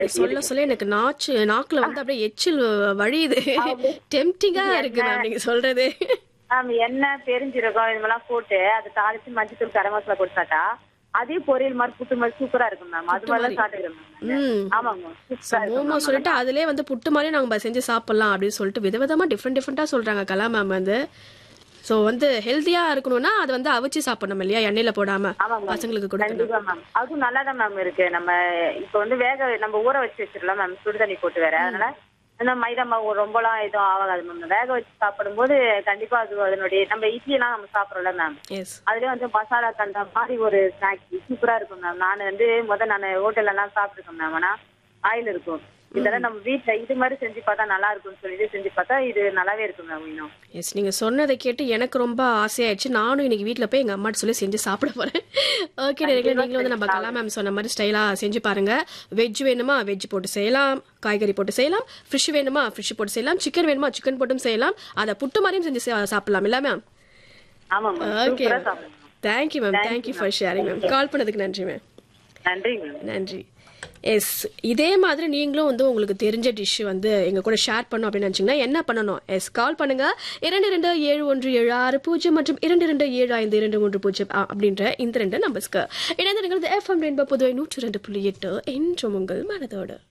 சொல்ல சொல்ல எனக்கு நாச்சு நாக்குல வந்து அப்படியே எச்சில் வழியுது டெம்டிங்கா இருக்கு மேம் நீங்க சொல்றது மேம் எண்ணெய் பெருஞ்சீரகம் இது மாதிரிலாம் போட்டு அதை தாளிச்சு மஞ்சத்தூள் கரம் மசாலா போட்டு சாப்பிட்டா அதே பொரியல் மாதிரி புட்டு மாதிரி சூப்பரா இருக்கும் மேம் அது மாதிரிலாம் சாப்பிட்டுக்கிறேன் மேம் ம் ஆமாங்க சூப்பரா இருக்கும் மோமோ சொல்லிட்டு அதுலயே வந்து புட்டு மாதிரி நாங்க செஞ்சு சாப்பிடலாம் அப்படின்னு சொல்லிட்டு விதவிதமா டிஃப்ரெண்ட் டிஃப்ரெண்டா சொல்றாங்க கலா மேம் வந்து சோ வந்து ஹெல்த்தியா இருக்கணும்னா அது வந்து அவிச்சு சாப்பிடணும் இல்லையா எண்ணெயில போடாம ஆமாங்க. பசங்களுக்கு கொடுக்கணும் கண்டிப்பா மேம் அதுவும் நல்லா தான் மேம் இருக்கு நம்ம இப்ப வந்து வேக நம்ம ஊற வச்சு வச்சிடலாம் மேம் சுடு தண்ணி போட்டு வேற அதனால இந்த மைதா மாவு ரொம்பலாம் எதுவும் ஆகாது மேம் வேக வச்சு சாப்பிடும்போது கண்டிப்பா அது அதனுடைய நம்ம இட்லி எல்லாம் நம்ம சாப்பிடுறோம்ல மேம் எஸ் அதுலயே வந்து மசாலா கண்ட மாதிரி ஒரு ஸ்நாக்ஸ் சூப்பரா இருக்கும் மேம் நான் வந்து முத நான் ஹோட்டல்ல எல்லாம் சாப்பிட்டுருக்கேன் மேம் ஆனா ஆயில் இருக்கும் இதெல்லாம் நம்ம வீட்ல இது மாதிரி செஞ்சு பார்த்தா நல்லா இருக்கும்னு சொல்லிட்டு செஞ்சு பார்த்தா இது நல்லாவே இருக்கும் மேம் இன்னும் எஸ் நீங்க சொன்னதை கேட்டு எனக்கு ரொம்ப ஆசையாயிடுச்சு நானும் இன்னைக்கு வீட்ல போய் எங்க அம்மாட்ட சொல்லி செஞ்சு சாப்பிட போறேன் ஓகே நீங்க நீங்களும் வந்து நம்ம கலா மேம் சொன்ன மாதிரி ஸ்டைலா செஞ்சு பாருங்க வெஜ் வேணுமா வெஜ் போட்டு செய்யலாம் காய்கறி போட்டு செய்யலாம் ஃபிஷ் வேணுமா ஃபிஷ் போட்டு செய்யலாம் சிக்கன் வேணுமா சிக்கன் போட்டும் செய்யலாம் அதை புட்டு மாதிரியும் செஞ்சு சா- சாப்பிடலாம் இல்ல மேம் ஆமா மேம் ஓகே சூப்பரா சாப்பிடணும் thank you ma'am thank you for sharing ma'am call பண்ணதுக்கு நன்றி மேம் நன்றி மேம் நன்றி எஸ் இதே மாதிரி நீங்களும் வந்து உங்களுக்கு தெரிஞ்ச டிஷ் வந்து எங்க கூட ஷேர் பண்ணும் அப்படின்னு நினைச்சீங்கன்னா என்ன பண்ணணும் எஸ் கால் பண்ணுங்க இரண்டு இரண்டு ஏழு ஒன்று ஏழு ஆறு பூஜ்ஜியம் மற்றும் இரண்டு இரண்டு ஏழு ஐந்து இரண்டு மூன்று பூஜ்ஜியம் அ, அப்படின்ற இந்த ரெண்டு நம்பர்ஸ்க்கு இணைந்திருக்கிறது எஃப்எம் ரெயின்போ புதுவை நூற்றி ரெண்டு புள்ளி எட்டு என்றும் உங்கள் மனதோடு